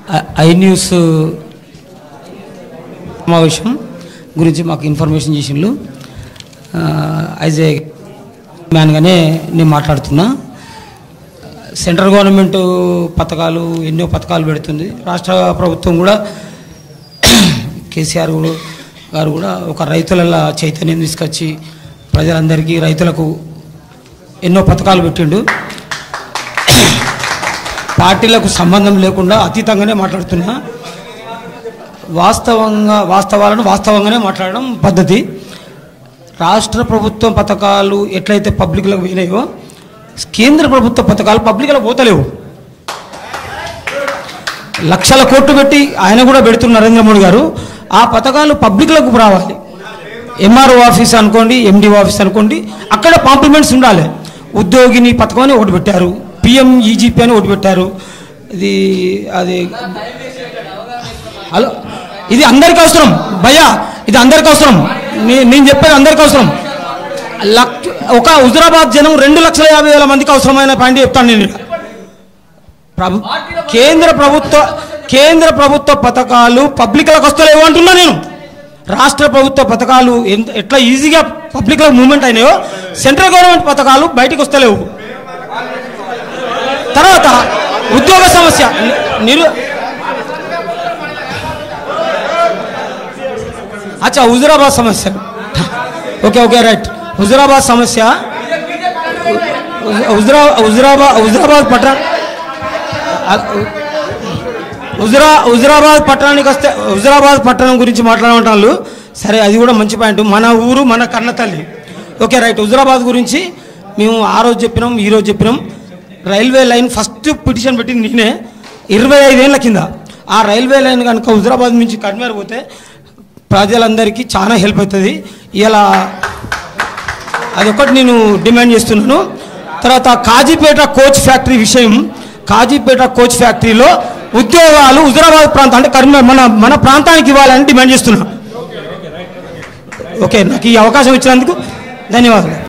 I- I news సమావేశం గురించి మాకు ఇన్ఫర్మేషన్ చేసిండ్రు యాజ్ ఏ మ్యాన్గానే నేను మాట్లాడుతున్నా సెంట్రల్ గవర్నమెంట్ పథకాలు ఎన్నో పథకాలు పెడుతుంది రాష్ట్ర ప్రభుత్వం కూడా కేసీఆర్ కూడా- గారు కూడా ఒక రైతుల చైతన్యం తీసుకొచ్చి ప్రజలందరికీ రైతులకు ఎన్నో పథకాలు పెట్టిండు పార్టీలకు సంబంధం లేకుండా అతీతంగానే మాట్లాడుతున్నా వాస్తవంగా వాస్తవాలను వాస్తవంగానే మాట్లాడడం పద్ధతి రాష్ట్ర ప్రభుత్వం పథకాలు ఎట్లయితే పబ్లిక్లకు పోయినాయో కేంద్ర ప్రభుత్వ పథకాలు పబ్లిక్లకు పోతలేవు లక్షల కోట్లు పెట్టి ఆయన కూడా పెడుతున్న నరేంద్ర మోడీ గారు ఆ పథకాలు పబ్లిక్లకు రావాలి ఎంఆర్ఓ ఆఫీస్ అనుకోండి ఎండి ఆఫీస్ అనుకోండి అక్కడ కాంప్లిమెంట్స్ ఉండాలి ఉద్యోగిని పథకం అని ఒకటి పెట్టారు పిఎం ఈజీపీ అని ఒకటి పెట్టారు ఇది అది హలో ఇది అందరికి అవసరం భయ్యా ఇది అందరికి అవసరం నే- నేను చెప్పేది అందరికి అవసరం లక్ష ఒక హుజరాబాద్ జనం రెండు లక్షల యాభై వేల మందికి అవసరమైన పాయింట్ చెప్తాను నేను ఇక్కడ. ప్రభు కేంద్ర ప్రభుత్వ కేంద్ర ప్రభుత్వ పథకాలు పబ్లిక్లకు వస్తలేవు అంటున్నా నేను రాష్ట్ర ప్రభుత్వ పథకాలు ఎంత ఎట్లా ఈజీగా పబ్లిక్లో మూవ్మెంట్ అయినాయో సెంట్రల్ గవర్నమెంట్ పథకాలు బయటికి వస్తలేవు తర్వాత ఉద్యోగ సమస్య ని- నిరు అచ్చా హుజురాబాద్ సమస్య ఓకే ఓకే రైట్ హుజురాబాద్ సమస్య హుజురా హుజురాబాద్ హుజురాబాద్ పట్టణ హుజురా హుజురాబాద్ పట్టణానికి వస్తే హుజురాబాద్ పట్టణం గురించి మాట్లాడమంటారు సరే అది కూడా మంచి పాయింట్ మన ఊరు మన కన్న తల్లి ఓకే రైట్ హుజురాబాద్ గురించి మేము ఆ రోజు చెప్పినాం ఈ రోజు చెప్పినాం రైల్వే లైన్ ఫస్ట్ పిటిషన్ పెట్టింది నేనే ఇరవై ఐదేళ్ల కింద ఆ రైల్వే లైన్ కనుక హుజురాబాద్ నుంచి కన్వేర్ పోతే ప్రజలందరికీ చాలా హెల్ప్ అవుతుంది ఇలా అదొకటి నేను డిమాండ్ చేస్తున్నాను తర్వాత కాజీపేట కోచ్ ఫ్యాక్టరీ విషయం కాజీపేట కోచ్ ఫ్యాక్టరీలో ఉద్యోగాలు హుజరాబాద్ ప్రాంతం అంటే కరీంనగర్ మన మన ప్రాంతానికి ఇవ్వాలని డిమాండ్ చేస్తున్నా ఓకే నాకు ఈ అవకాశం ఇచ్చినందుకు ధన్యవాదాలు